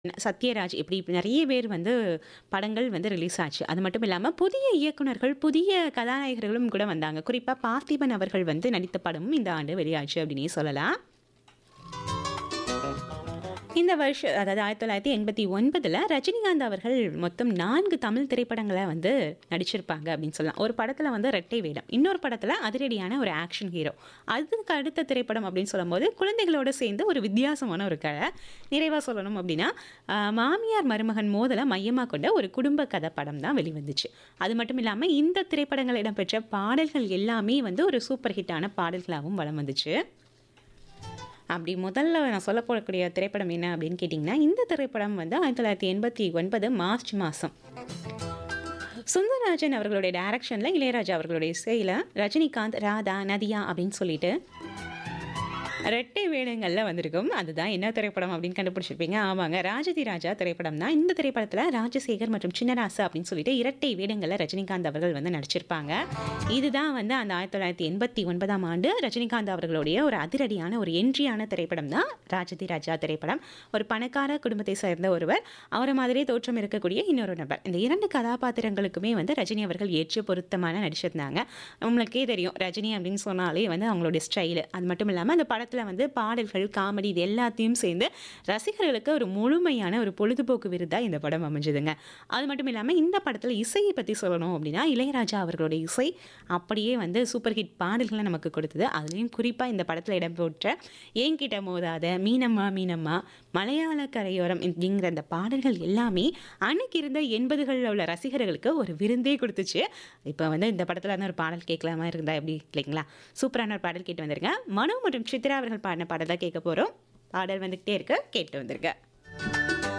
சத்யராஜ் இப்படி நிறைய பேர் வந்து படங்கள் வந்து ரிலீஸ் ஆச்சு. அது மட்டும் இல்லாம புதிய இயக்குனர்கள், புதிய கதாநாயகர்களும் கூட வந்தாங்க. குறிப்பா பார்த்திபன் அவர்கள் வந்து நடித்த படமும் இந்த ஆண்டு வெளியாச்சு அப்படின்னே சொல்லலாம். இந்த வருஷம் அதாவது 1989ல ரஜினிகாந்த் அவர்கள் மொத்தம் 4 தமிழ் திரைப்படங்கள வந்து நடிச்சிருப்பாங்க அப்படின்னு சொல்லலாம். ஒரு படத்துல வந்து ரெட்டை வேடம். இன்னொரு படத்துல அதிரடியான ஒரு ஆக்ஷன் ஹீரோ. அதுக்கு அடுத்த திரைப்படம் அப்படின்னு சொல்லும்போது, குழந்தைகளோட சேர்ந்து ஒரு வித்தியாசமான ஒரு கதை. நிறைவா சொல்லணும் அப்படின்னா, அ மாமியார் மருமகன் மோதல மையமா கொண்ட ஒரு குடும்ப கதை படம் தான் வெளிவந்துச்சு. அது மட்டும் இல்லாம இந்த திரைப்படங்கள் இடம்பெற்ற பாடல்கள் எல்லாமே வந்து ஒரு சூப்பர் ஹிட்டான பாடல்களாவும் வலம் வந்துச்சு. அப்படி முதல்ல நான் சொல்லப் போகக்கூடிய திரைப்படம் என்ன அப்படின்னு கேட்டீங்கன்னா, இந்த திரைப்படம் வந்து 1989 மார்ச் மாசம். சுந்தரராஜன் அவர்களுடைய டைரக்ஷன்ல இளையராஜா அவர்களுடைய இசையில ரஜினிகாந்த், ராதா, நதியா அப்படின்னு சொல்லிட்டு ரெட்டை வேடங்கள்ல வந்திருக்கும். அதுதான் என்ன திரைப்படம் அப்படின்னு கண்டுபிடிச்சிருப்பீங்க. ஆமாங்க. ராஜதி ராஜா திரைப்படம் தான். இந்த திரைப்படத்துல ராஜசேகர் மற்றும் சின்னராசு அப்படின்னு சொல்லிட்டு இரட்டை வேடங்கள்ல ரஜினிகாந்த் அவர்கள் வந்து நடிச்சிருப்பாங்க. இதுதான் வந்து அந்த 1989ஆம் ஆண்டு ரஜினிகாந்த் அவர்களுடைய ஒரு அதிரடியான ஒரு என்ட்ரியான திரைப்படம் தான் ராஜதி ராஜா திரைப்படம். ஒரு பணக்கார குடும்பத்தை சேர்ந்த ஒருவர், அவர மாதிரியே தோற்றம் இருக்கக்கூடிய இன்னொரு நபர். இந்த 2 கதாபாத்திரங்களுக்குமே வந்து ரஜினி அவர்கள் ஏற்ற பொருத்தமான நடிச்சிருந்தாங்க. உங்களுக்கே தெரியும் ரஜினி அப்படின்னு சொன்னாலே வந்து அவங்களுடைய ஸ்டைலு. அது மட்டும் இல்லாம அந்த படத்துல வந்து பாடல்கள், காமெடி இது எல்லாத்தையும் சேர்ந்து ரசிகர்களுக்கு ஒரு முழுமையான ஒரு பொழுதுபோக்கு விருதா இந்த படம் அமைஞ்சதுங்க. அது மட்டும் இல்லாம இந்த படத்துல இசைய பத்தி சொல்லணும் அப்படின்னா, இளையராஜா அவர்களுடைய இசை அப்படியே வந்து சூப்பர் ஹிட் பாடல்கள நமக்கு கொடுத்தது. அதுலயும் குறிப்பா இந்த படத்துல இடம்பெற்ற "என்கிட்ட மோதாத", "மீனம்மா மீனம்மா", "மலையாள கரையோரம்" அப்படிங்கிற அந்த பாடல்கள் எல்லாமே அன்னைக்கு இருந்த 80கள்ல உள்ள ரசிகர்களுக்கு ஒரு விருந்தே குடுத்துச்சு. இப்ப வந்து இந்த படத்துல வந்து ஒரு பாடல் கேட்கலாமா இருந்தா எப்படி இல்லைங்களா? சூப்பரான ஒரு பாடல் கேட்டு வந்துருங்க. மனோ மற்றும் சித்ரா அவர்கள் பாடின பாடல் தான் கேட்க போறோம். பாடல் வந்துகிட்டே இருக்கு. கேட்டு வந்துருங்க.